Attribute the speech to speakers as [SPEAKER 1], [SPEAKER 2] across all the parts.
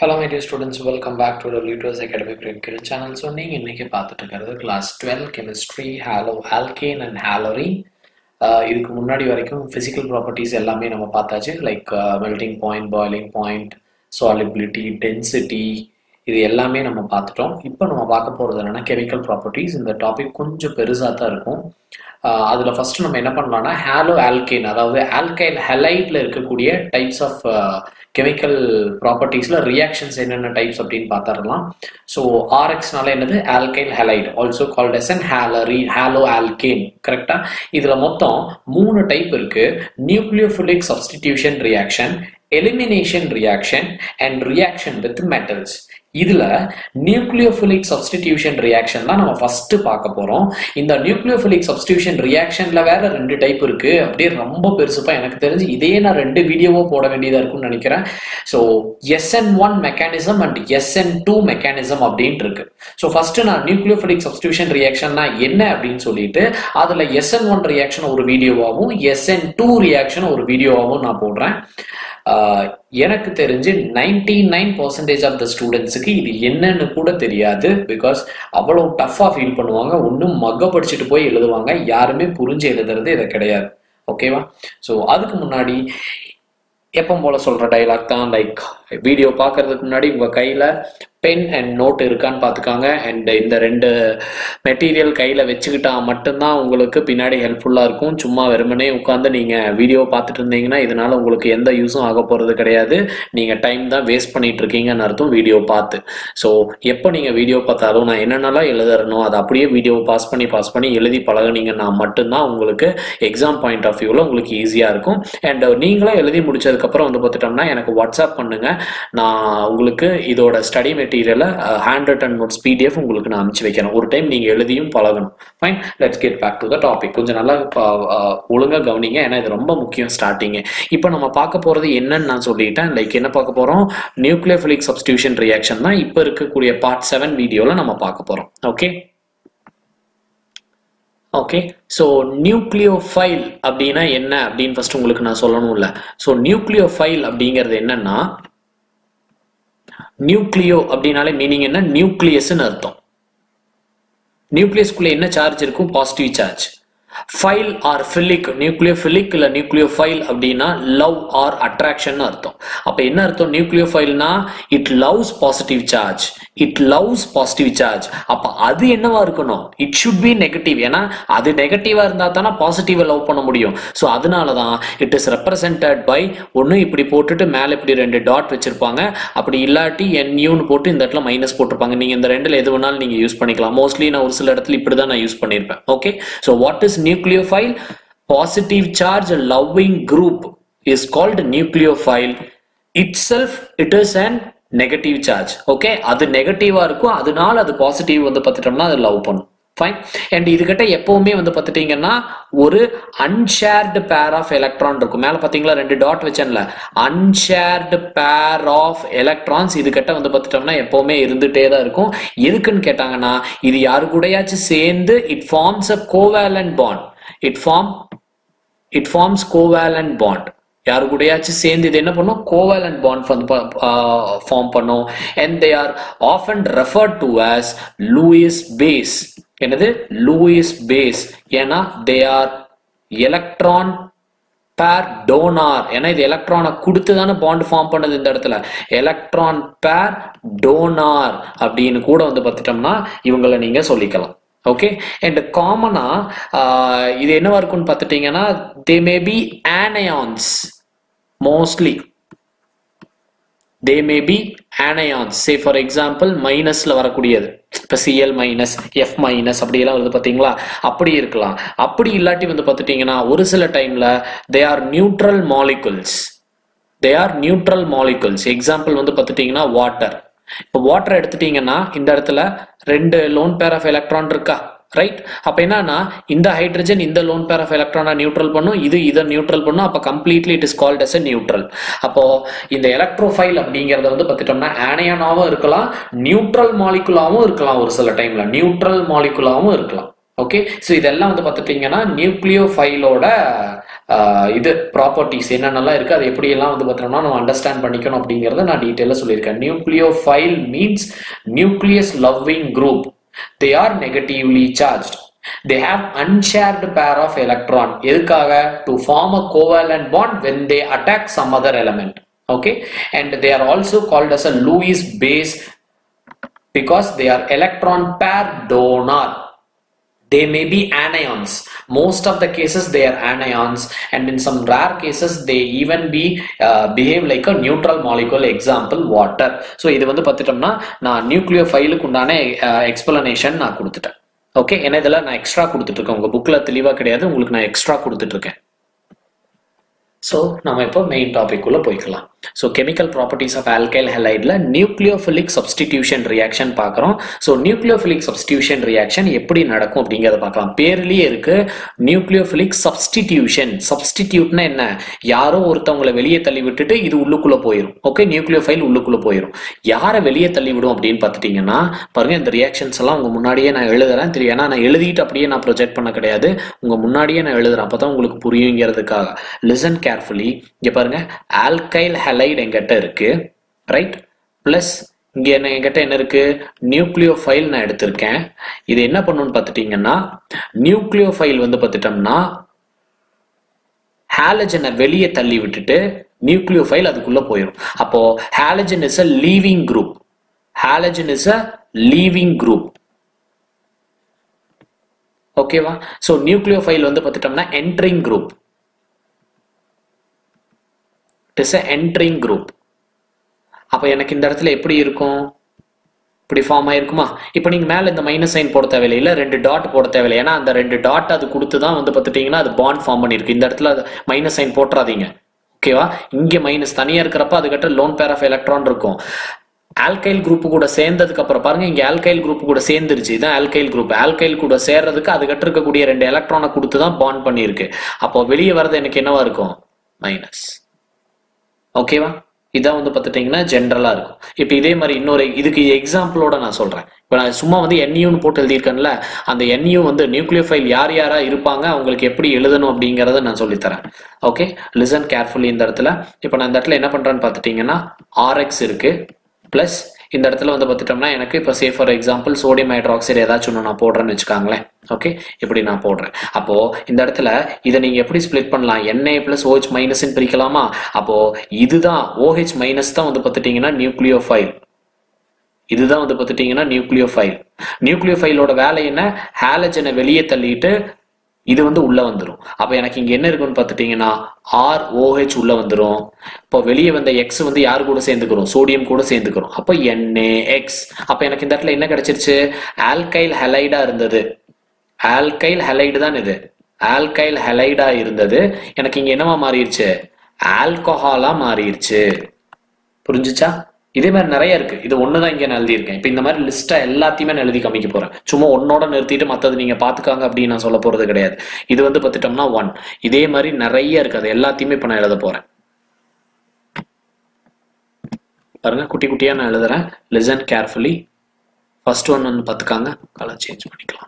[SPEAKER 1] hello my dear students welcome back to litters academic cricket channel so நீங்கள் இன்றைக்கி பார்த்துட்டு இருக்கிறது class twelve chemistry haloalkane and haloarene இதுக்கு முன்னாடி வரைக்கும் ஃபிசிக்கல் ப்ராப்பர்ட்டிஸ் எல்லாமே நம்ம பார்த்தாச்சு like melting point boiling point solubility density இது எல்லாமே நம்ம பார்த்துட்டோம் இப்போ நம்ம பார்க்க போகிறது என்னென்னா கெமிக்கல் ப்ராப்பர்ட்டிஸ் இந்த டாபிக் கொஞ்சம் பெருசாக தான் இருக்கும் அதில் ஃபஸ்ட்டு நம்ம என்ன பண்ணலாம்னா ஹேலோ ஆல்கேன் அதாவது ஆல்கைல் ஹெலைட்டில் இருக்கக்கூடிய டைப்ஸ் ஆஃப் கெமிக்கல் ப்ராப்பர்ட்டிஸில் ரியாக்ஷன்ஸ் என்னென்ன டைப்ஸ் அப்படின்னு பார்த்துடலாம் ஸோ ஆர்எக்ஸ்னால என்னது alkyl halide also called as an halo haloalkane கரெக்டாக இதில் மொத்தம் மூணு டைப் இருக்குது nucleophilic substitution reaction elimination reaction and reaction with metals இதுல நியூக்ளியோஃபிலிக் சப்ஸ்டிடியூஷன் ரியாக்ஷன் தான் நம்ம ஃபர்ஸ்ட் பார்க்க போறோம் இந்த நியூக்ளியோஃபிலிக் சப்ஸ்டிடியூஷன் ரியாக்ஷன்ல வேற ரெண்டு டைப் இருக்கு அப்படியே ரொம்ப பெருசுப்பா எனக்கு தெரிஞ்சு இதே நான் ரெண்டு வீடியோவோ போட வேண்டியதா இருக்கும்னு நினைக்கிறேன் so SN one mechanism and SN two mechanism அப்படின்ட்டு இருக்கு ஸோ ஃபர்ஸ்ட் நான் நியூக்ளியோஃபிலிக் சப்ஸ்டிடியூஷன் ரியாக்ஷன்னா என்ன அப்படின்னு சொல்லிட்டு அதுல எஸ்என் ஒன் ரியாக்ஷன் ஒரு வீடியோவாகவும் எஸ்என் டூ ரியாக்ஷன் ஒரு வீடியோவாகவும் நான் போடுறேன் எனக்கு தெரிஞ்சு ninety nine percentage of the ஸ்டூடெண்ட்ஸுக்கு இது என்னன்னு கூட தெரியாது பிகாஸ் அவ்வளோ டஃப்பாக ஃபீல் பண்ணுவாங்க ஒன்றும் மக்க படிச்சுட்டு போய் எழுதுவாங்க யாருமே புரிஞ்சு எழுதுறது இதை கிடையாது ஓகேவா ஸோ அதுக்கு முன்னாடி எப்போ போல சொல்ற டைலாக் தான் லைக் வீடியோ பார்க்கறதுக்கு முன்னாடி உங்க கையில பென் அண்ட் நோட் இருக்கான்னு பார்த்துக்காங்க அண்ட் இந்த ரெண்டு மெட்டீரியல் கையில் வச்சுக்கிட்டா மட்டும்தான் உங்களுக்கு பின்னாடி ஹெல்ப்ஃபுல்லாக இருக்கும் சும்மா வெறுமனே உட்காந்து நீங்கள் வீடியோ பார்த்துட்டு இருந்தீங்கன்னா இதனால உங்களுக்கு எந்த யூஸும் ஆக போகிறது கிடையாது நீங்கள் டைம் தான் வேஸ்ட் பண்ணிட்டு இருக்கீங்கன்னு அர்த்தம் வீடியோ பார்த்து ஸோ எப்போ நீங்கள் வீடியோ பார்த்தாலும் நான் என்னென்னலாம் எழுதறனோ அதை அப்படியே வீடியோ பாஸ் பண்ணி பாஸ் பண்ணி எழுதி பழகுனீங்கன்னா மட்டும்தான் உங்களுக்கு எக்ஸாம் பாயிண்ட் ஆஃப் வியூவில் உங்களுக்கு ஈஸியாக இருக்கும் அண்ட் நீங்களே எழுதி முடிச்சதுக்கப்புறம் வந்து பார்த்துட்டோம்னா எனக்கு வாட்ஸ்அப் பண்ணுங்க நான் உங்களுக்கு இதோட ஸ்டடி மெட்டீரியலை ஹேண்ட் ரிட்டன் நோட்ஸ் பிடிஎஃப் உங்களுக்கு நான் அனுப்பிச்சு வைக்கிறேன் ஒரு டைம் நீங்கள் எழுதியும் பழகணும் fine let's get back to the topic கொஞ்சம் நல்லா ஒழுங்காக கவனிங்க ஏன்னா இது ரொம்ப முக்கியம் ஸ்டார்டிங்கு இப்போ நம்ம பார்க்க போகிறது என்னன்னு நான் சொல்லிட்டேன் லைக் என்ன பார்க்க போகிறோம் நியூக்ளியோஃபிலிக் சப்ஸ்டியூஷன் ரியாக்ஷன் தான் இப்போ இருக்கக்கூடிய பார்ட் செவன் வீடியோவில் நம்ம பார்க்க போகிறோம் ஓகே ஓகே ஸோ நியூக்ளியோஃபைல் அப்படின்னா என்ன அப்படின்னு ஃபர்ஸ்ட் உங்களுக்கு நான் சொல்லணும்ல ஸோ நியூக்ளியோஃபைல் அப்படிங்கிறது என்னன்னா நியூக்ளியோ அப்படின்னாலே மீனிங் என்ன நியூக்ளியஸ்ன்னு அர்த்தம் நியூக்ளியஸ்குள்ள என்ன சார்ஜ் இருக்கும் positive charge phile or philic nucleophilic இல்ல நியூக்ளியோஃபைல் அப்படின்னா லவ் ஆர் அட்ராக்ஷன் அர்த்தம் அப்ப என்ன அர்த்தம் நியூக்ளியோஃபைல்னா it loves positive charge it loves positive charge அப்ப அது என்னவா இருக்கணும் இட் ஷுட் பி நெகட்டிவ் ஏன்னா அது நெகட்டிவா இருந்தா தானே பாசிட்டிவா லவ் பண்ண முடியும் ஸோ அதனாலதான் இட் இஸ் ரெப்ரசன்டட் பை ஒன்று இப்படி போட்டுட்டு மேலே இப்படி ரெண்டு டாட் வச்சிருப்பாங்க அப்படி இல்லாட்டி என்யூன்னு போட்டு இந்த இடத்துல மைனஸ் போட்டிருப்பாங்க நீங்க இந்த ரெண்டுல எது வேணாலும் நீங்க யூஸ் பண்ணிக்கலாம் மோஸ்ட்லி நான் ஒரு சில இடத்துல இப்படி தான் நான் யூஸ் பண்ணியிருப்பேன் okay so what is nucleophile positive charge loving group is called nucleophile itself it is an negative charge okay அது நெகட்டிவா இருக்கும் அதனால அது பாசிட்டிவ் வந்து பார்த்துட்டோம்னா அது லவ் பண்ணும் ஃபைன் அண்ட் இதுகிட்ட எப்பவுமே வந்து பார்த்துட்டீங்கன்னா ஒரு அன்ஷேர்டு பேர் ஆஃப் எலக்ட்ரான் இருக்கும் மேல பாத்தீங்களா ரெண்டு டாட் வச்சேன்ல அன்ஷேர்டு பேர் ஆஃப் எலக்ட்ரான்ஸ் இதுகிட்ட வந்து பார்த்துட்டோம்னா எப்பவுமே இருந்துட்டே தான் இருக்கும் எதுக்குன்னு கேட்டாங்கன்னா இது யாரு கூடயாச்சும் சேர்ந்து it forms a covalent bond it form it forms covalent bond யாரு கூடயாச்சும் சேர்ந்து இது என்ன பண்ணும் கோவலண்ட் பாண்ட் வந்து ஃபார்ம் பண்ணும் and they are often referred to as Lewis base என்னது லூயிஸ் பேஸ் ஏன்னா they are electron pair donor ஏன்னா இது எலக்ட்ரானை கொடுத்து தானே பாண்ட் ஃபார்ம் பண்ணுது இந்த இடத்துல எலக்ட்ரான் பேர் டோனார் அப்படின்னு கூட வந்து பார்த்துட்டோம்னா இவங்களை நீங்க சொல்லிக்கலாம் ஓகே அண்ட் காமனா இது என்னவா இருக்கும்னு பார்த்துட்டீங்கன்னா they may be anions mostly they may be anions say for example மைனஸ்ல வரக்கூடியது இப்போ சிஎல் மைனஸ் எஃப் மைனஸ் அப்படியெல்லாம் வருது பார்த்தீங்களா அப்படி இருக்கலாம் அப்படி இல்லாட்டி வந்து பார்த்துட்டீங்கன்னா ஒரு சில டைம்ல they are neutral molecules they are neutral molecules example வந்து பார்த்துட்டீங்கன்னா வாட்டர் இப்போ வாட்டர் எடுத்துட்டீங்கன்னா இந்த இடத்துல ரெண்டு லோன் பேர் ஆஃப் எலக்ட்ரான் இருக்கா ரைட் அப்ப என்னன்னா இந்த ஹைட்ரஜன் இந்த லோன் பேர் ஆஃப் எலக்ட்ரானை நியூட்ரல் பண்ணும் இது இதை நியூட்ரல் பண்ணும் அப்ப completely it is called as a neutral அப்போ இந்த எலக்ட்ரோஃபைல் அப்படிங்கறத வந்து பார்த்துட்டோம்னா ஆனையானாவும் இருக்கலாம் நியூட்ரல் மாலிகுலாவும் இருக்கலாம் ஒரு சில டைம்ல நியூட்ரல் மாலிகுலாவும் இருக்கலாம் ஓகே ஸோ இதெல்லாம் வந்து பார்த்துட்டிங்கன்னா நியூக்ளியோ ஃபைலோட இது ப்ராப்பர்ட்டிஸ் என்னென்னலாம் இருக்குது அது எப்படியெல்லாம் வந்து பார்த்தோம்னா நம்ம அண்டர்ஸ்டாண்ட் பண்ணிக்கணும் அப்படிங்கிறத நான் டீட்டெயிலாக சொல்லியிருக்கேன் nucleophile means nucleus loving group they are negatively charged they have unshared pair of electron எதுக்காக to form a covalent bond when they attack some other element okay and they are also called as a Lewis base because they are electron pair donor they may be anions most of the cases they are anions and in some rare cases they even be uh, behave like a neutral molecule example water so இது வந்து பார்த்துட்டோம்னா நான் Nucleo ஃபைலுக்கு உண்டான explanation நான் கொடுத்துட்டேன் okay ஏன்னா இதெல்லாம் நான் எக்ஸ்ட்ரா கொடுத்துட்டு இருக்கேன் உங்க புக்ல தெளிவா கிடையாது உங்களுக்கு நான் எக்ஸ்ட்ரா கொடுத்துட்டு இருக்கேன் ஸோ நம்ம இப்போ மெயின் டாபிக் உள்ள போய்க்கலாம் so chemical properties of alkyl ஹெலைடில் நியூக்ளியோஃபிலிக் சப்ஸ்டிடியூஷன் ரியாக்ஷன் பார்க்குறோம் ஸோ நியூக்ளியோஃபிலிக் சப்ஸ்டிடியூஷன் ரியாக்ஷன் எப்படி நடக்கும் அப்படிங்கிறத பார்க்கலாம் பேர்லேயே இருக்கு நியூக்ளியோஃபிலிக் சப்ஸ்டிடியூஷன் சப்ஸ்டிடியூட்னா என்ன யாரோ ஒருத்தவங்களை வெளியே தள்ளி விட்டுட்டு இது உள்ளுக்குள்ள போயிடும் ஓகே நியூக்ளியோஃபைல் உள்ளுக்குள்ள போயிடும் யாரை வெளியே தள்ளி விடும் அப்படின்னு பார்த்துட்டீங்கன்னா பாருங்க இந்த ரியாக்ஷன்ஸ் எல்லாம் உங்க முன்னாடியே நான் எழுதுறேன் தெரியும் ஏன்னா நான் எழுதிட்டு அப்படியே நான் ப்ரொஜெக்ட் பண்ண கிடையாது உங்க முன்னாடியே நான் எழுதுறேன் அப்பதான் உங்களுக்கு புரியுங்கிறதுக்காக லிசன் கேர்ஃபுல்லி இங்க பாருங்க ஆல்கைல் ஹெலைட் என்கிட்ட இருக்கு ரைட் பிளஸ் இங்க என்ன என்கிட்ட என்ன இருக்கு நியூக்ளியோ ஃபைல் நான் எடுத்திருக்கேன் இது என்ன பண்ணுன்னு பார்த்துட்டீங்கன்னா நியூக்ளியோ ஃபைல் வந்து பார்த்துட்டோம்னா ஹாலஜனை வெளியே தள்ளி விட்டுட்டு நியூக்ளியோ ஃபைல் அதுக்குள்ள போயிடும் அப்போ halogen is a leaving group halogen is a leaving group ஓகேவா ஸோ நியூக்ளியோ ஃபைல் வந்து பார்த்துட்டோம்னா entering group it is entering group அப்போ எனக்கு இந்த இடத்துல எப்படி இருக்கும் இப்படி ஃபார்ம் ஆயிருக்குமா இப்போ நீங்க மேல இந்த மைனஸ் சைன் போட தேவையில்லை இல்ல ரெண்டு டாட் போட தேவையில்லை ஏன்னா அந்த ரெண்டு டாட் அது கொடுத்து தான் வந்து பார்த்துட்டீங்கன்னா அது பாண்ட் ஃபார்ம் பண்ணிருக்கு இந்த இடத்துல மைனஸ் சைன் போட்டுறாதீங்க ஓகேவா இங்க மைனஸ் தனியா இருக்கிறப்ப அதுக்கிட்ட லோன் பேர் ஆஃப் எலக்ட்ரான் இருக்கும் ஆல்கைல் குரூப் கூட சேர்ந்ததுக்கு அப்புறம் பாருங்க இங்க ஆல்கைல் குரூப் கூட சேர்ந்துருச்சு இதான் ஆல்கைல் குரூப் ஆல்கைல் கூட சேர்றதுக்கு அதுக்கிட்ட இருக்கக்கூடிய ரெண்டு எலக்ட்ரானை கொடுத்து தான் பாண்ட் பண்ணியிருக்கு அப்போ வெளியே வர்றது எனக்கு என்னவா இருக்கும் மைனஸ் ஓகேவா இதான் வந்து பார்த்துட்டிங்கன்னா ஜென்ரலாக இருக்கும் இப்போ இதே மாதிரி இன்னொரு இதுக்கு எக்ஸாம்பிளோட நான் சொல்கிறேன் இப்போ நான் சும்மா வந்து என்யூன்னு போட்டு எழுதியிருக்கேன்ல அந்த என்யூ வந்து நியூக்ளியோ ஃபைல் யார் யாரா இருப்பாங்க அவங்களுக்கு எப்படி எழுதணும் அப்படிங்கிறத நான் சொல்லித்தரேன் ஓகே லிசன் கேர்ஃபுல்லி இந்த இடத்துல இப்போ நான் இந்த இடத்துல என்ன பண்ணுறேன்னு பார்த்துட்டிங்கன்னா ஆர்எக்ஸ் இருக்கு ப்ளஸ் இந்த இடத்துல வந்து பார்த்துட்டோம்னா எனக்கு இப்போ say for example sodium hydroxide ஏதாச்சும் ஒன்று நான் போடுறேன்னு வச்சுக்காங்களேன் ஓகே இப்படி நான் போடுறேன் அப்போ இந்த இடத்துல இதை நீங்க எப்படி ஸ்ப்ளிட் பண்ணலாம் என்ஏ பிளஸ் ஓஹெச் மைனஸ் பிரிக்கலாமா அப்போ இதுதான் ஓஹெச் மைனஸ் தான் வந்து பார்த்துட்டீங்கன்னா நியூக்ளியோ ஃபைல் இதுதான் வந்து பார்த்துட்டீங்கன்னா நியூக்ளியோ ஃபைல் நியூக்ளியோ ஃபைலோட வேலை என்ன ஹாலஜனை வெளியே தள்ளிட்டு இது வந்து உள்ள வந்துடும் அப்ப எனக்கு இங்க என்ன இருக்குன்னு பார்த்துட்டீங்கன்னா ஆர் ஓஹெச் உள்ள வந்துடும் இப்போ வெளியே வந்த எக்ஸ் வந்து யார் கூட சேர்ந்துக்கிறோம் சோடியம் கூட சேர்ந்துக்கிறோம் அப்போ என்ஏ எக்ஸ் அப்ப எனக்கு இந்த இடத்துல என்ன கிடைச்சிருச்சு ஆல்கைல் ஹெலைடா இருந்தது ஆல்கைல் ஹெலைடு தான் இது ஆல்கைல் ஹெலைடா இருந்தது எனக்கு இங்க என்னவா மாறிடுச்சு ஆல்கஹாலா மாறிடுச்சு புரிஞ்சுச்சா இதே மாதிரி நிறைய இருக்கு இது ஒண்ணுதான் இங்க நான் எழுதியிருக்கேன் இப்போ இந்த மாதிரி லிஸ்டா எல்லாத்தையுமே நான் எழுதி காமிக்க போறேன் சும்மா ஒன்னோட நிறுத்திட்டு மத்தது நீங்க பாத்துக்காங்க அப்படின்னு நான் சொல்ல போறது கிடையாது இது வந்து பார்த்துட்டோம்னா ஒன் இதே மாதிரி நிறைய இருக்கு அது எல்லாத்தையுமே இப்ப நான் எழுத போறேன் பாருங்க குட்டி குட்டியா நான் எழுதுறேன் லிசன் கேர்ஃபுல்லி ஃபர்ஸ்ட் ஒன் வந்து பார்த்துக்காங்க கலர் சேஞ்ச் பண்ணிக்கலாம்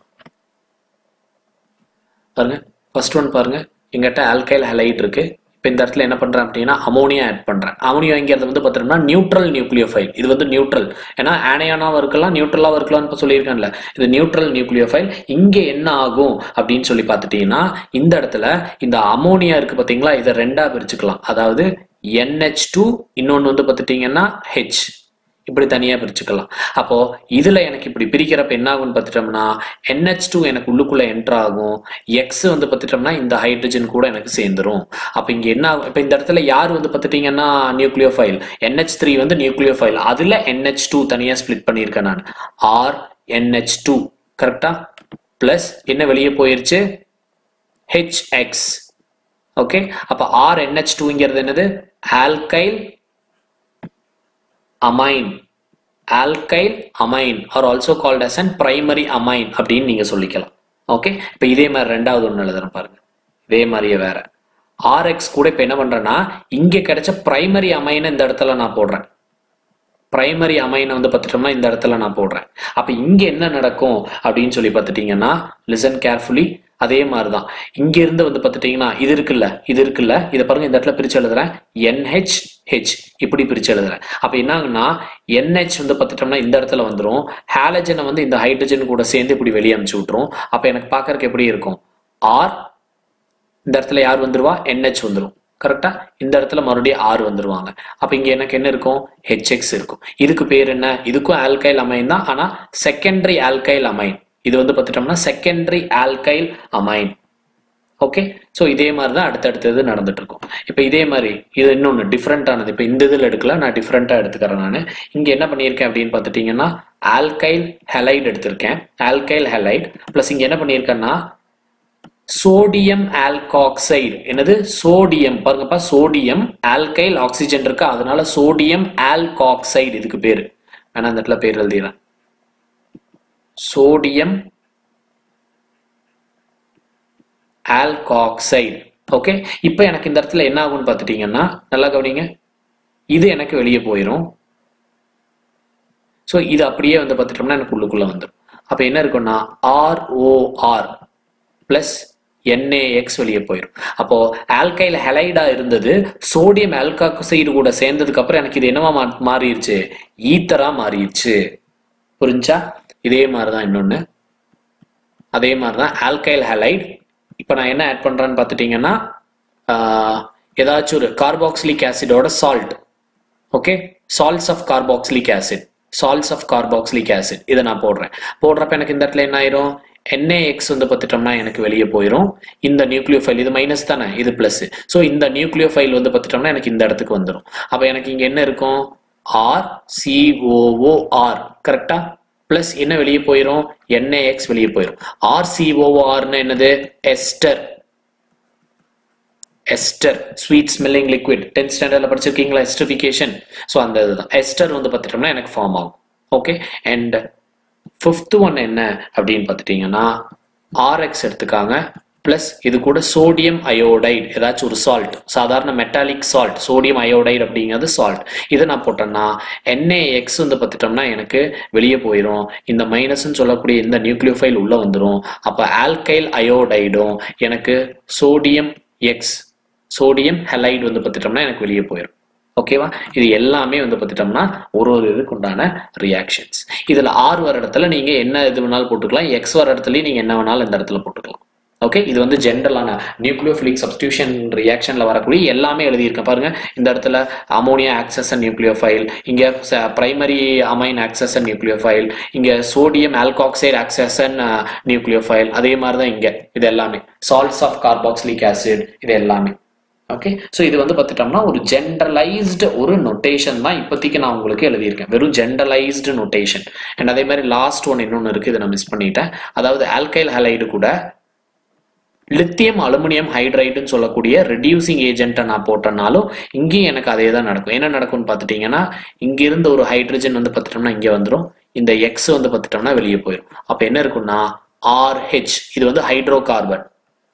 [SPEAKER 1] பாருங்க ஃபர்ஸ்ட் ஒன் பாருங்க எங்கிட்ட ஆல்கைல் ஹெலைட் இருக்கு இப்போ இந்த இடத்துல என்ன பண்றேன் அப்படின்னா அமோனியா ஆட் பண்றேன் அமோனியாங்கிறது வந்து பார்த்தோம்னா நியூட்ரல் நியூக்ளியோஃபைல் இது வந்து நியூட்ரல் ஏன்னா ஆனையானாவும் இருக்கலாம் நியூட்ரலாவும் இருக்கலாம்னு இப்போ சொல்லியிருக்கேன்ல இது நியூட்ரல் நியூக்ளியோஃபைல் இங்க என்ன ஆகும் அப்படின்னு சொல்லி பார்த்துட்டீங்கன்னா இந்த இடத்துல இந்த அமோனியா இருக்கு பார்த்தீங்களா இதை ரெண்டா பிரிச்சுக்கலாம் அதாவது என்ஹெச் டூ இன்னொன்று வந்து பார்த்துட்டீங்கன்னா ஹெச் இப்படி தனியா பிரிச்சுக்கலாம் அப்போ இதுல எனக்கு இப்படி பிரிக்கிறப்ப என்ன ஆகும்னு பார்த்துட்டோம்னா NH2 டூ எனக்கு உள்ளுக்குள்ள என்டர் ஆகும் எக்ஸ் வந்து பார்த்துட்டோம்னா இந்த ஹைட்ரஜன் கூட எனக்கு சேர்ந்துரும் அப்ப இங்க என்ன ஆகும் இப்ப இந்த இடத்துல யார் வந்து பார்த்துட்டீங்கன்னா நியூக்ளியோஃபைல் NH3 த்ரீ வந்து நியூக்ளியோஃபைல் அதுல NH2 டூ தனியா ஸ்பிளிட் பண்ணியிருக்கேன் நான் ஆர் NH2 டூ கரெக்டா பிளஸ் என்ன வெளியே போயிருச்சு ஹெச்எக்ஸ் ஓகே அப்ப ஆர் NH2 டூங்கிறது என்னது alkyl amine alkyl amine are also called as an primary amine அப்படின்னு நீங்க சொல்லிக்கலாம் ஓகே இப்போ இதே மாதிரி ரெண்டாவது ஒன்று எழுதுறேன் பாருங்க இதே மாதிரியே வேற ஆர்எக்ஸ் கூட இப்போ என்ன பண்றேன்னா இங்க கிடைச்ச பிரைமரி அமைனை இந்த இடத்துல நான் போடுறேன் பிரைமரி அமைனை வந்து பார்த்துட்டோம்னா இந்த இடத்துல நான் போடுறேன் அப்ப இங்க என்ன நடக்கும் அப்படின்னு சொல்லி பார்த்துட்டீங்கன்னா லிசன் கேர்ஃபுல்லி அதே மாதிரிதான் இங்க இருந்து வந்து பார்த்துட்டீங்கன்னா இது இருக்குல்ல இது இருக்குல்ல இதை பாருங்க இந்த இடத்துல பிரிச்சு எழுதுறேன் என்ஹெச் ஹெச் இப்படி பிரிச்சு எழுதுறேன் அப்ப என்ன ஆகுனா என்ஹெச் வந்து பார்த்துட்டோம்னா இந்த இடத்துல வந்துரும் ஹாலஜனை வந்து இந்த ஹைட்ரஜன் கூட சேர்ந்து இப்படி வெளியே அமுச்சு விட்டுரும் அப்ப எனக்கு பார்க்கறதுக்கு எப்படி இருக்கும் ஆர் இந்த இடத்துல யார் வந்துருவா என்ஹெச் வந்துரும் கரெக்டா இந்த இடத்துல மறுபடியும் ஆறு வந்துருவாங்க அப்ப இங்க எனக்கு என்ன இருக்கும் ஹெச்எக்ஸ் இருக்கும் இதுக்கு பேர் என்ன இதுக்கும் ஆல்கைல் அமைன் தான் ஆனா செகண்டரி ஆல்கைல் அமைன் இது வந்து பார்த்துட்டோம்னா secondary alkyl amine okay so இதே மாதிரி தான் அடுத்தடுத்தது நடந்துட்டு இருக்கும் இப்போ இதே மாதிரி இது இன்னொன்று டிஃப்ரெண்டானது இப்போ இந்த இதில் எடுக்கல நான் டிஃப்ரெண்ட்டாக எடுத்துக்கிறேன் நான் இங்கே என்ன பண்ணியிருக்கேன் அப்படின்னு பார்த்துட்டிங்கன்னா ஆல்கைல் ஹெலைட் எடுத்திருக்கேன் ஆல்கைல் ஹெலைட் ப்ளஸ் இங்கே என்ன பண்ணியிருக்கேன்னா சோடியம் ஆல்காக்சைடு என்னது சோடியம் பாருங்கப்பா சோடியம் ஆல்கைல் ஆக்சிஜன் இருக்கு அதனால சோடியம் ஆல்காக்சைடு இதுக்கு பேரு வேணா அந்த இடத்துல பேர் எழுதிடுறேன் சோடியம் ஆல்காக்சைடு ஓகே இப்போ எனக்கு இந்த இடத்துல என்ன ஆகும்னு பார்த்துட்டீங்கன்னா நல்லா கவனிங்க இது எனக்கு வெளியே போயிடும் ஸோ இது அப்படியே வந்து பார்த்துட்டோம்னா எனக்கு உள்ளுக்குள்ள வந்துடும் அப்போ என்ன இருக்கும்னா ஆர்ஓஆர் பிளஸ் என்ஏஎக்ஸ் வெளியே போயிடும் அப்போ ஆல்கைல் ஹெலைடா இருந்தது சோடியம் ஆல்காக்சைடு கூட சேர்ந்ததுக்கு அப்புறம் எனக்கு இது என்னவா மா- மாறிடுச்சு ஈத்தரா மாறிடுச்சு புரிஞ்சா இதே மாதிரிதான் இன்னொன்னு அதே மாதிரிதான் ஆல்கைல் ஹெலைட் இப்போ நான் என்ன ஆட் பண்றேன்னு பார்த்துட்டீங்கன்னா ஆஹ், ஏதாச்சும் ஒரு கார்பாக்சிலிக் ஆசிடோட salt okay salts of carboxylic acid salts of carboxylic acid இதை நான் போடுறேன் போடுறப்ப எனக்கு இந்த இடத்துல என்ன ஆயிரும் NaX வந்து பார்த்துட்டோம்னா எனக்கு வெளியே போயிடும் இந்த நியூக்ளியோ ஃபைல் இது மைனஸ் தானே இது பிளஸ் ஸோ இந்த நியூக்ளியோ ஃபைல் வந்து பார்த்துட்டோம்னா எனக்கு இந்த இடத்துக்கு வந்துடும் அப்போ எனக்கு இங்க என்ன இருக்கும் ஆர் சிஓஓஆர் கரெக்டா பிளஸ் என்ன வெளியே போயிடும் NaX வெளியே போயிடும் ஆர் சிஓஓஆர்னு என்னது ester ester sweet smelling liquid tenth ஸ்டாண்டர்ட்ல படிச்சிருக்கீங்களா எஸ்டரிஃபிகேஷன் ஸோ அந்த இதுதான் எஸ்டர் வந்து பார்த்துட்டோம்னா எனக்கு ஃபார்ம் ஆகும் ஓகே அண்ட் ஃபிஃப்த் ஒன் என்ன அப்படின்னு பார்த்துட்டீங்கன்னா ஆர்எக்ஸ் எடுத்துக்காங்க ப்ளஸ் இது கூட சோடியம் அயோடைடு ஏதாச்சும் ஒரு சால்ட் சாதாரண மெட்டாலிக் சால்ட் சோடியம் அயோடைடு அப்படிங்கிறது சால்ட் இதை நான் போட்டேன்னா NaX வந்து பார்த்துட்டோம்னா எனக்கு வெளியே போயிடும் இந்த மைனஸ்ன்னு சொல்லக்கூடிய இந்த நியூக்ளியோஃபைல் உள்ள வந்துடும் அப்போ ஆல்கைல் அயோடைடும் எனக்கு சோடியம் எக்ஸ் சோடியம் ஹெலைடு வந்து பார்த்துட்டோம்னா எனக்கு வெளியே போயிடும் ஓகேவா இது எல்லாமே வந்து பார்த்துட்டோம்னா ஒரு ஒரு இதுக்கு உண்டான ரியாக்ஷன்ஸ் இதுல ஆறு வர இடத்துல நீங்க என்ன இது வேணாலும் போட்டுக்கலாம் எக்ஸ் வர இடத்துலயும் நீங்க என்ன வேணாலும் இந்த இடத்துல போட்டுக்கலாம் ஓகே இது வந்து ஜென்ரலான நியூக்ளியோஃபிலிக் சப்ஸ்டியூஷன் ரியாக்ஷன்ல வரக்கூடிய எல்லாமே எழுதியிருக்கேன் பாருங்க இந்த இடத்துல அமோனியா ஆக்சஸ் அண்ட் நியூக்ளியோஃபைல் இங்க primary amine acts and nucleophile இங்க sodium alkoxide acts and nucleophile அதே மாதிரி தான் இங்க இது எல்லாமே சால்ட்ஸ் ஆஃப் கார்பாக்சிலிக் ஆசிட் இது எல்லாமே ஓகே ஸோ இது வந்து பார்த்துட்டோம்னா ஒரு ஜென்ரலைஸ்டு ஒரு நொட்டேஷன் தான் இப்போதைக்கு நான் உங்களுக்கு எழுதியிருக்கேன் வெறும் ஜென்ரலைஸ்டு நொட்டேஷன் அண்ட் அதே மாதிரி லாஸ்ட் ஒன் இன்னொன்று இருக்குது இதை நான் மிஸ் பண்ணிட்டேன் அதாவது ஆல்கைல் ஹலைடு கூட லித்தியம் அலுமினியம் ஹைட்ரைடுன்னு சொல்லக்கூடிய ரெடியூசிங் ஏஜென்ட்டை நான் போட்டனாலும் இங்கேயும் எனக்கு அதே தான் நடக்கும் என்ன நடக்கும்னு பார்த்துட்டீங்கன்னா இங்கிருந்து ஒரு ஹைட்ரஜன் வந்து பார்த்துட்டோம்னா இங்கே வந்துடும் இந்த எக்ஸ் வந்து பார்த்துட்டோம்னா வெளியே போயிடும் அப்போ என்ன இருக்கும்னா ஆர்ஹெச் இது வந்து ஹைட்ரோ கார்பன்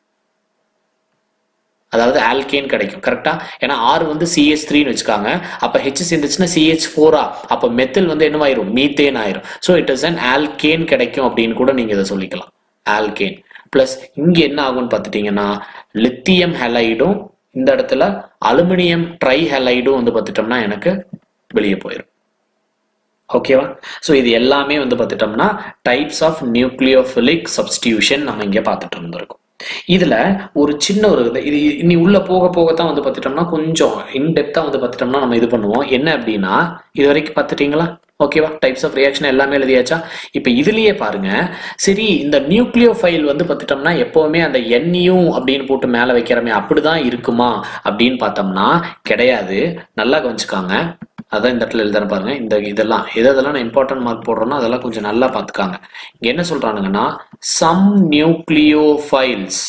[SPEAKER 1] அதாவது ஆல்கேன் கிடைக்கும் கரெக்டா ஏன்னா ஆர் வந்து சிஹெச் த்ரீன்னு வச்சுக்காங்க அப்ப ஹெச் சேர்ந்துச்சுன்னா சிஹெச் ஃபோரா அப்ப மெத்தில் வந்து என்னவாயிரும் மீத்தேன் ஆயிரும் so it is an alkane கிடைக்கும் அப்படின்னு கூட நீங்க இதை சொல்லிக்கலாம் ஆல்கேன் பிளஸ் இங்க என்ன ஆகும்னு பார்த்துட்டீங்கன்னா லித்தியம் ஹெலைடும் இந்த இடத்துல அலுமினியம் ட்ரை ஹெலைடும் வந்து பார்த்துட்டோம்னா எனக்கு வெளியே போயிடும் ஓகேவா ஸோ இது எல்லாமே வந்து பார்த்துட்டோம்னா டைப்ஸ் ஆஃப் நியூக்ளியோஃபிலிக் சப்ஸ்டியூஷன் நம்ம இங்கே பார்த்துட்டு இருந்திருக்கோம் இதுல ஒரு சின்ன ஒரு இது இது இனி உள்ள போக போகத்தான் வந்து பார்த்துட்டோம்னா கொஞ்சம் இன்டெப்தா வந்து பார்த்துட்டோம்னா நம்ம இது பண்ணுவோம் என்ன அப்படின்னா இது வரைக்கும் பார்த்துட்டீங்களா ஓகேவா டைப்ஸ் ஆஃப் ரியாக்ஷன் எல்லாமே எழுதியாச்சா இப்போ இதுலயே பாருங்க சரி இந்த நியூக்ளியோ ஃபைல் வந்து பார்த்துட்டோம்னா எப்பவுமே அந்த எண்ணியும் அப்படின்னு போட்டு மேலே வைக்கிறோமே அப்படிதான் இருக்குமா அப்படின்னு பார்த்தோம்னா கிடையாது நல்லா கவனிச்சுக்காங்க அதான் இந்த இடத்துல எழுதுறேன் பாருங்க இந்த இதெல்லாம் எது இதெல்லாம் நான் இம்பார்ட்டன்ட் மார்க் போடுறேனோ அதெல்லாம் கொஞ்சம் நல்லா பார்த்துக்காங்க இங்க என்ன சொல்றானுங்கன்னா some nucleophiles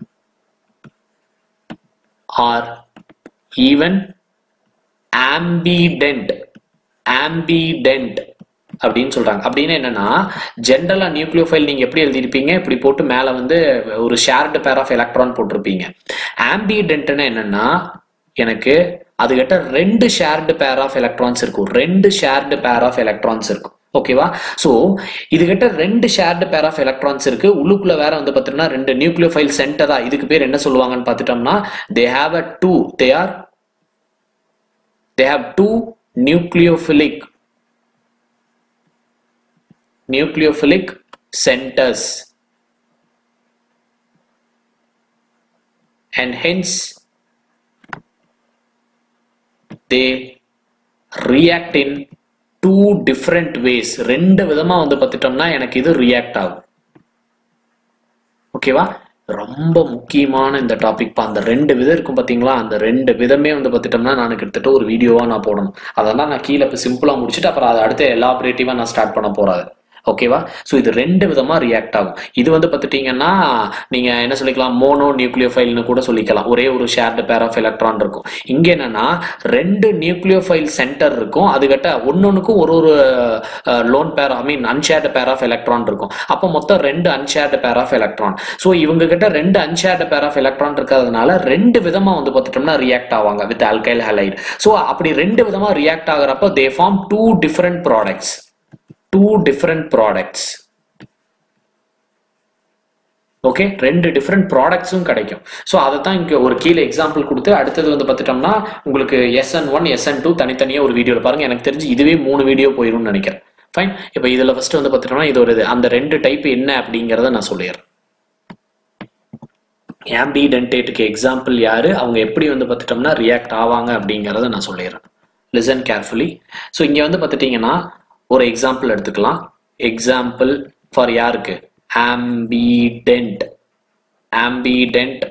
[SPEAKER 1] are even ambident ambident அப்படின்னு சொல்றாங்க அப்படின்னு என்னன்னா ஜென்ரலா நியூக்ளியோஃபைல் நீங்க எப்படி எழுதிருப்பீங்க இப்படி போட்டு மேல வந்து ஒரு ஷேர்டு பேர் ஆஃப் எலக்ட்ரான் போட்டிருப்பீங்க ஆம்பிடென்ட்னா என்னன்னா எனக்கு அதுகிட்ட ரெண்டு ஷேர்டு பேர் ஆஃப் எலக்ட்ரான்ஸ் இருக்கும் ரெண்டு ஷேர்டு பேர் ஆஃப் எலக்ட்ரான்ஸ் இருக்கும் ஓகேவா ஸோ இதுகிட்ட ரெண்டு ஷேர்டு பேர் ஆஃப் எலக்ட்ரான்ஸ் இருக்கு உள்ளுக்குள்ள வேற வந்து பார்த்தீங்கன்னா ரெண்டு நியூக்ளியோஃபைல் சென்டரா இதுக்கு பேர் என்ன சொல்லுவாங்கன்னு பார்த்துட்டோம்னா they have a two they are they have two nucleophilic nucleophilic centers and hence they react in two different ways ரெண்டு விதமா வந்து பார்த்துட்டோம்னா எனக்கு இது ரியாக்ட் ஆகும் ஓகேவா ரொம்ப முக்கியமான இந்த டாபிக் அந்த ரெண்டு விதம் இருக்கும் பாத்தீங்களா அந்த ரெண்டு விதமே வந்து பார்த்துட்டோம்னா நான் கிட்டத்தட்ட ஒரு வீடியோவா நான் போடணும் அதெல்லாம் நான் கீழே இப்போ சிம்பிளா முடிச்சுட்டு அப்புறம் அதை அடுத்து எலாபரேட்டிவா நான் ஸ்டார்ட் பண்ண போறாது ஓகேவா ஸோ இது ரெண்டு விதமா ரியாக்ட் ஆகும் இது வந்து பார்த்துட்டீங்கன்னா நீங்க என்ன சொல்லிக்கலாம் மோனோ நியூக்ளியோஃபைல்னு கூட சொல்லிக்கலாம் ஒரே ஒரு ஷேர்டு பேர் ஆஃப் எலக்ட்ரான் இருக்கும் இங்க என்னன்னா ரெண்டு நியூக்ளியோஃபைல் சென்டர் இருக்கும் அதுகிட்ட ஒன்னொன்னுக்கும் ஒரு ஒரு lone pair I mean unshared pair of electron இருக்கும் அப்போ மொத்தம் ரெண்டு unshared pair of electron so இவங்க கிட்ட ரெண்டு அன்ஷேர்டு பேர் ஆஃப் எலக்ட்ரான் இருக்கிறதுனால ரெண்டு விதமா வந்து பார்த்துட்டோம்னா ரியாக்ட் ஆவாங்க வித் ஆல்கைல் ஹலைட் ஸோ அப்படி ரெண்டு விதமா ரியாக்ட் ஆகுறப்போ they form two different products two different products okay ரெண்டு டிஃப்ரெண்ட் ப்ராடக்ட்ஸும் கிடைக்கும் ஸோ அதை தான் இங்கே ஒரு கீழே எக்ஸாம்பிள் கொடுத்து அடுத்தது வந்து பார்த்துட்டோம்னா உங்களுக்கு எஸ்என் ஒன் எஸ்என் டூ தனித்தனியாக ஒரு வீடியோவில் பாருங்க எனக்கு தெரிஞ்சு இதுவே மூணு வீடியோ போயிரும்னு நினைக்கிறேன் ஃபைன் இப்போ இதில் ஃபர்ஸ்ட் வந்து பார்த்துட்டோம்னா இது ஒரு இது அந்த ரெண்டு டைப் என்ன அப்படிங்கிறத நான் சொல்லிடுறேன் ஆம்பிடென்டேட்டுக்கு எக்ஸாம்பிள் யாரு அவங்க எப்படி வந்து பார்த்துட்டோம்னா ரியாக்ட் ஆவாங்க அப்படிங்கிறத நான் சொல்லிடுறேன் லிசன் கேர்ஃபுல்லி ஸோ இங்கே வந்து பார்த்துட்டிங்கன்னா ஒரு எக்ஸாம்பிள் எடுத்துக்கலாம் எக்ஸாம்பிள் ஃபார் யாருக்கு ஆம்பிடென்ட் ஆம்பிடென்ட்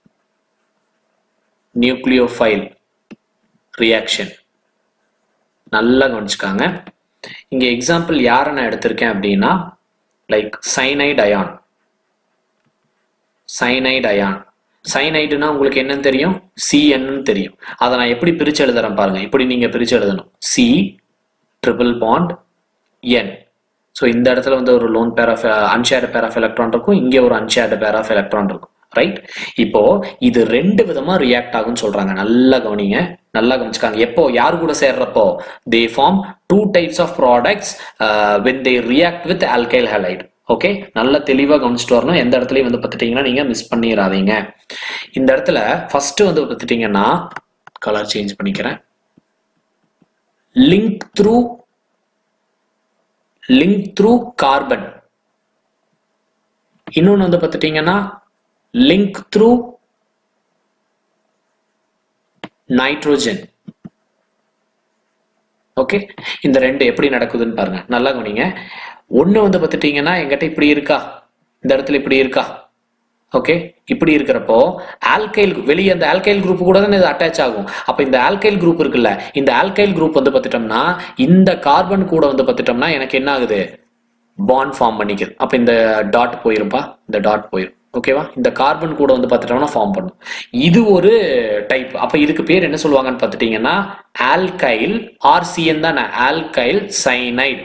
[SPEAKER 1] நியூக்ளியோஃபைல் ரியாக்ஷன் நல்லா கவனிச்சுக்காங்க இங்க எக்ஸாம்பிள் யாரை நான் எடுத்திருக்கேன் அப்படின்னா like cyanide ion cyanide ion சைனைடுனா உங்களுக்கு என்னன்னு தெரியும் சிஎன்னு தெரியும் அதை நான் எப்படி பிரிச்சு எழுதுறேன் பாருங்க இப்படி நீங்க பிரிச்சு எழுதணும் C triple bond N so இந்த இடத்துல வந்து ஒரு lone pair of unshared pair of electron இருக்கும் இங்கே ஒரு அன்ஷேர்டு பேர் ஆஃப் எலக்ட்ரான் இருக்கும் ரைட் இப்போ இது ரெண்டு விதமா ரியாக்ட் ஆகும்னு சொல்றாங்க நல்லா கவனிங்க நல்லா கவனிச்சுக்காங்க எப்போ யார் கூட சேர்றப்போ they form two types of products when they react with alkyl halide okay நல்ல தெளிவாக கவனிச்சுட்டு வரணும் எந்த இடத்துலையும் வந்து பார்த்துட்டீங்கன்னா நீங்க மிஸ் பண்ணிடாதீங்க இந்த இடத்துல ஃபர்ஸ்ட் வந்து பார்த்துட்டீங்கன்னா கலர் சேஞ்ச் பண்ணிக்கிறேன் link through link through carbon இன்னொன்று வந்து பார்த்துட்டீங்கன்னா லிங்க் த்ரூ நைட்ரோஜன் ஓகே இந்த ரெண்டு எப்படி நடக்குதுன்னு பாருங்க நல்லா கவனிங்க ஒன்று வந்து பார்த்துட்டீங்கன்னா எங்கிட்ட இப்படி இருக்கா இந்த இடத்துல இப்படி இருக்கா ஓகே இப்படி இருக்கிறப்போ ஆல்கைல் வெளியே அந்த ஆல்கைல் குரூப் கூட தான் இது அட்டாச் ஆகும் அப்போ இந்த ஆல்கைல் குரூப் இருக்குல்ல இந்த ஆல்கைல் குரூப் வந்து பார்த்துட்டோம்னா இந்த கார்பன் கூட வந்து பார்த்துட்டோம்னா எனக்கு என்ன ஆகுது பாண்ட் ஃபார்ம் பண்ணிக்குது அப்போ இந்த டாட் போயிருப்பா இந்த டாட் போயிரும் ஓகேவா இந்த கார்பன் கூட வந்து பார்த்துட்டோம்னா ஃபார்ம் பண்ணும் இது ஒரு டைப் அப்போ இதுக்கு பேர் என்ன சொல்லுவாங்கன்னு பார்த்துட்டீங்கன்னா ஆல்கைல் ஆர்சிஎன் தான் ஆல்கைல் சைனைடு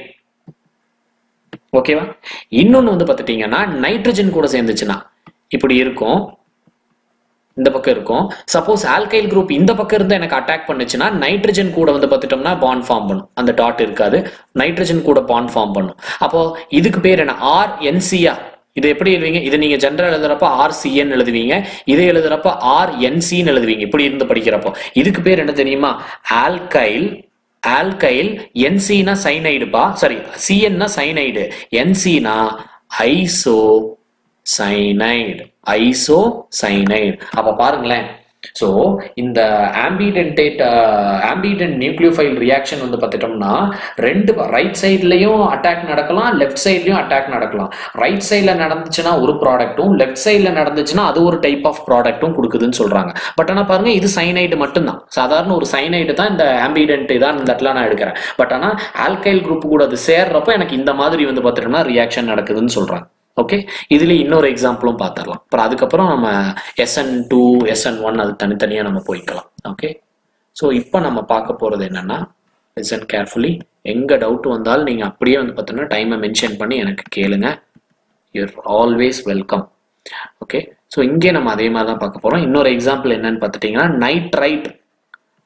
[SPEAKER 1] ஓகேவா இன்னொன்று வந்து பார்த்துட்டீங்கன்னா நைட்ரஜன் கூட சேர்ந்துச்சுன்னா இப்படி இருக்கும் இந்த பக்கம் இருக்கும் சப்போஸ் ஆல்கைல் குரூப் இந்த பக்கம் இருந்து எனக்கு அட்டாக் பண்ணுச்சுன்னா நைட்ரஜன் கூட வந்து பார்த்துட்டோம்னா பாண்ட் ஃபார்ம் பண்ணும் அந்த டாட் இருக்காது நைட்ரஜன் கூட பாண்ட் ஃபார்ம் பண்ணும் அப்போ இதுக்கு பேர் என்ன ஆர் என்சியா இது எப்படி எழுதுவீங்க இது நீங்க ஜென்ரல் எழுதுறப்ப ஆர் சிஎன் எழுதுவீங்க இதை எழுதுறப்ப ஆர் என்சின்னு எழுதுவீங்க இப்படி இருந்து படிக்கிறப்போ இதுக்கு பேர் என்ன தெரியுமா ஆல்கைல் ஆல்கைல் என்சினா சைனைடுப்பா சாரி சிஎன்னா சைனைடு என்சினா ஐசோ சைனைடு ஐசோ சைனைடு அப்ப பாருங்களேன் ஸோ இந்த ஆம்பிடென்டேட் ஆம்பிடென்ட் நியூக்ளியோஃபைல் ரியாக்ஷன் வந்து பார்த்துட்டோம்னா ரெண்டு ரைட் சைட்லையும் அட்டாக் நடக்கலாம் லெஃப்ட் சைட்லையும் அட்டாக் நடக்கலாம் ரைட் சைடில் நடந்துச்சுன்னா ஒரு ப்ராடக்ட்டும் லெஃப்ட் சைடில் நடந்துச்சுன்னா அது ஒரு டைப் ஆஃப் ப்ராடக்ட்டும் கொடுக்குதுன்னு சொல்றாங்க பட் ஆனால் பாருங்க இது சைனைடு மட்டும்தான் சாதாரண ஒரு சைனைடு தான் இந்த ஆம்பிடென்ட் தான் இந்த இடத்துல நான் எடுக்கிறேன் பட் ஆனால் ஆல்கைல் குரூப் கூட அது சேர்றப்ப எனக்கு இந்த மாதிரி வந்து பார்த்துட்டோம்னா ரியாக்ஷன் நடக்குதுன்னு சொல்றாங்க ஓகே இதுல இன்னொரு எக்ஸாம்பிளும் பார்த்துடலாம் அப்புறம் அதுக்கப்புறம் நம்ம எஸ்என் டூ எஸ்என் ஒன் அது தனித்தனியாக நம்ம போய்க்கலாம் ஓகே ஸோ இப்போ நம்ம பார்க்க போகிறது என்னன்னா லிசன் கேர்ஃபுல்லி எங்கே டவுட் வந்தாலும் நீங்கள் அப்படியே வந்து பார்த்தோன்னா டைமை மென்ஷன் பண்ணி எனக்கு கேளுங்க you're always welcome okay so இங்கே நம்ம அதே மாதிரி தான் பார்க்க போகிறோம் இன்னொரு எக்ஸாம்பிள் என்னன்னு பார்த்துட்டிங்கன்னா நைட்ரைட்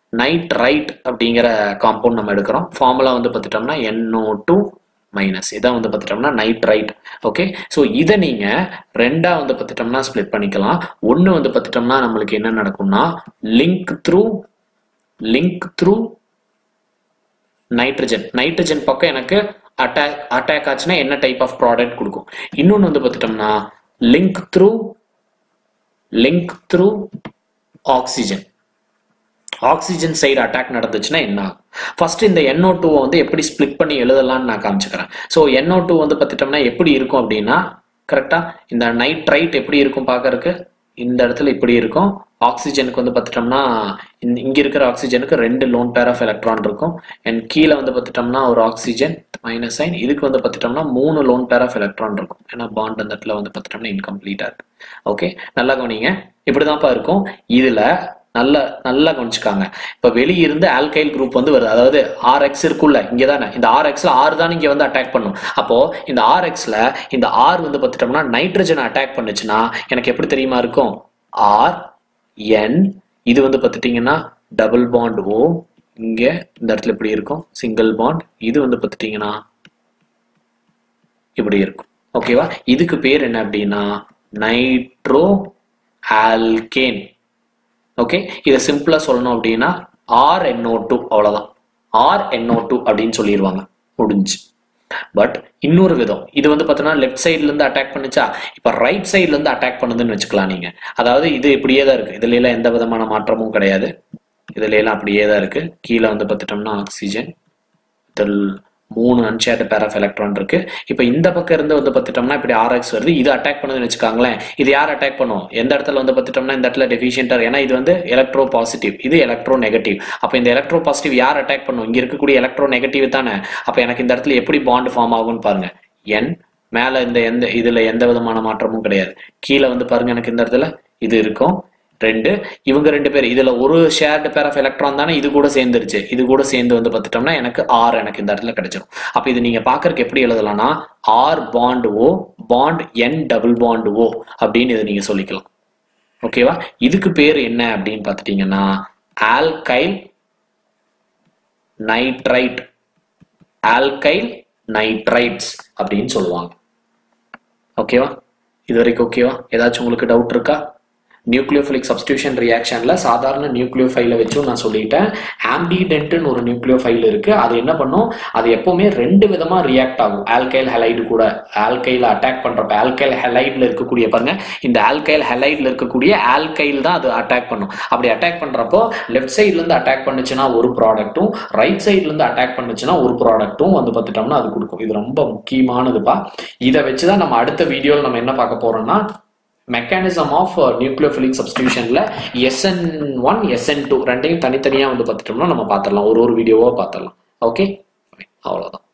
[SPEAKER 1] நைட் ரைட் அப்படிங்கிற காம்பவுண்ட் நம்ம எடுக்கிறோம் ஃபார்முலா வந்து பார்த்துட்டோம்னா என்ஓ டூ மைனஸ் இதான் வந்து பார்த்துட்டோம்னா நைட் ரைட் ஓகே ஸோ இதை நீங்கள் ரெண்டாக வந்து பார்த்துட்டோம்னா ஸ்ப்ளிட் பண்ணிக்கலாம் ஒன்று வந்து பார்த்துட்டோம்னா நம்மளுக்கு என்ன நடக்கும்னா link through link through nitrogen nitrogen பக்கம் எனக்கு அட்டாக் அட்டாக் ஆச்சுன்னா என்ன டைப் ஆஃப் ப்ராடக்ட் கொடுக்கும் இன்னொன்று வந்து பார்த்துட்டோம்னா link through link through oxygen oxygen side attack நடந்துச்சுன்னா என்ன ஃபர்ஸ்ட் இந்த என்ஓ டூவை வந்து எப்படி ஸ்பிளிட் பண்ணி எழுதலாம்னு நான் காமிச்சுக்கிறேன் ஸோ என்ஓ டூ வந்து பார்த்துட்டோம்னா எப்படி இருக்கும் அப்படின்னா கரெக்டா இந்த நைட்ரைட் எப்படி இருக்கும் பார்க்கறதுக்கு இந்த இடத்துல இப்படி இருக்கும் ஆக்சிஜனுக்கு வந்து பார்த்துட்டோம்னா இந்த இங்க இருக்கிற ஆக்சிஜனுக்கு ரெண்டு லோன் பேர் ஆஃப் எலக்ட்ரான் இருக்கும் அண்ட் கீழே வந்து பார்த்துட்டோம்னா ஒரு ஆக்சிஜன் மைனஸ் சைன் இதுக்கு வந்து பார்த்துட்டோம்னா மூணு லோன் பேர் ஆஃப் எலக்ட்ரான் இருக்கும் ஏன்னா பாண்ட் அந்த இடத்துல வந்து பார்த்துட்டோம்னா இன்கம்ப்ளீட்டா இருக்கு ஓகே நல்லா கவனிங்க இப்படிதான்ப்பா இருக்கும் இதுல நல்ல நல்லா கவனிச்சுக்காங்க இப்ப வெளிய இருந்து ஆல்கைல் குரூப் வந்து வருது அதாவது ஆர் எக்ஸ் இருக்குல்ல இங்க தானே இந்த ஆர் எக்ஸ்ல ஆர் தான் இங்க வந்து அட்டாக் பண்ணும் அப்போ இந்த ஆர் எக்ஸ்ல இந்த ஆர் வந்து பார்த்துட்டோம்னா நைட்ரஜன் அட்டாக் பண்ணுச்சுன்னா எனக்கு எப்படி தெரியுமா இருக்கும் ஆர் என் இது வந்து பார்த்துட்டீங்கன்னா டபுள் பாண்ட் ஓ இங்க இந்த இடத்துல இப்படி இருக்கும் சிங்கிள் பாண்ட் இது வந்து பார்த்துட்டீங்கன்னா இப்படி இருக்கும் ஓகேவா இதுக்கு பேர் என்ன அப்படின்னா நைட்ரோ ஆல்கேன் ஓகே இதை சிம்பிளா சொல்லணும் அப்படின்னா ஆர் என்ஓ டூ அவ்வளவுதான் ஆர் என்ஓ டூ அப்படின்னு சொல்லிடுவாங்க முடிஞ்சு பட் இன்னொரு விதம் இது வந்து பார்த்தோன்னா லெஃப்ட் சைட்ல இருந்து அட்டாக் பண்ணுச்சா இப்போ ரைட் சைட்ல இருந்து அட்டாக் பண்ணுதுன்னு வச்சுக்கலாம் நீங்க அதாவது இது இப்படியே தான் இருக்கு இதுல எல்லாம் எந்த விதமான மாற்றமும் கிடையாது இதுல எல்லாம் அப்படியே தான் இருக்கு கீழே வந்து பார்த்துட்டோம்னா ஆக்சிஜன் இதில் மூணு அன்ஷேர்டு பேர் ஆஃப் எலக்ட்ரான் இருக்கு இப்போ இந்த பக்கம் இருந்து வந்து பார்த்துட்டோம்னா இப்படி ஆர்எக்ஸ் வருது இது அட்டாக் பண்ணுதுன்னு வச்சுக்காங்களேன் இது யார் அட்டாக் பண்ணும் எந்த இடத்துல வந்து பார்த்துட்டோம்னா இந்த இடத்துல டெஃபிஷியன்டா ஏன்னா இது வந்து எலக்ட்ரோ பாசிட்டிவ் இது எலக்ட்ரோ நெகட்டிவ் அப்போ இந்த எலக்ட்ரோ பாசிட்டிவ் யார் அட்டாக் பண்ணும் இங்க இருக்கக்கூடிய எலக்ட்ரோ நெகட்டிவ் தானே அப்போ எனக்கு இந்த இடத்துல எப்படி பாண்ட் ஃபார்ம் ஆகும்னு பாருங்க என் மேல இந்த எந்த இதுல எந்த விதமான மாற்றமும் கிடையாது கீழே வந்து பாருங்க எனக்கு இந்த இடத்துல இது இருக்கும் ரெண்டு இவங்க ரெண்டு பேர் இதுல ஒரு ஷேர்டு பேர் ஆஃப் எலக்ட்ரான் தானே இது கூட சேர்ந்துருச்சு இது கூட சேர்ந்து வந்து பார்த்துட்டோம்னா எனக்கு ஆர் எனக்கு இந்த இடத்துல கிடைச்சிரும் அப்ப இது நீங்க பாக்குறதுக்கு எப்படி எழுதலாம்னா R bond O bond N double bond O அப்படின்னு இதை நீங்க சொல்லிக்கலாம் ஓகேவா இதுக்கு பேர் என்ன அப்படின்னு பார்த்துட்டீங்கன்னா ஆல்கைல் நைட்ரைட் ஆல்கைல் நைட்ரைட்ஸ் அப்படின்னு சொல்லுவாங்க ஓகேவா இது வரைக்கும் ஓகேவா ஏதாச்சும் உங்களுக்கு டவுட் இருக்கா நியூக்ளியோஃபிலிக் சப்ஸ்டியூஷன் ரியாக்ஷன்ல சாதாரண நியூக்ளியோ ஃபைலை வச்சும் நான் சொல்லிட்டேன் ஆம்பிடென்ட்னு ஒரு நியூக்ளியோ ஃபைல் இருக்கு அது என்ன பண்ணும் அது எப்பவுமே ரெண்டு விதமா ரியாக்ட் ஆகும் ஆல்கைல் ஹெலைடு கூட ஆல்கைல அட்டாக் பண்றப்ப ஆல்கைல் ஹெலைட்ல இருக்கக்கூடிய பாருங்க இந்த ஆல்கைல் ஹெலைட்ல இருக்கக்கூடிய ஆல்கைல் தான் அது அட்டாக் பண்ணும் அப்படி அட்டாக் பண்றப்போ லெஃப்ட் சைட்ல இருந்து அட்டாக் பண்ணுச்சுன்னா ஒரு ப்ராடக்ட்டும் ரைட் சைட்ல இருந்து அட்டாக் பண்ணுச்சுன்னா ஒரு ப்ராடக்ட்டும் வந்து பார்த்துட்டோம்னா அது கொடுக்கும் இது ரொம்ப முக்கியமானதுப்பா இதை வச்சுதான் நம்ம அடுத்த வீடியோவில் நம்ம என்ன பார்க்க போறோம்னா மெக்கானிசம் ஆஃப் நியூக்ளியோஃபிலிக் சப்ஸ்டியூஷன்ல எஸ்என் ஒன் எஸ்என் டூ ரெண்டையும் தனித்தனியாக வந்து பார்த்துட்டோம்னா நம்ம பார்த்துடலாம் ஒரு ஒரு வீடியோவாக பார்த்துடலாம் ஓகே அவ்வளோதான்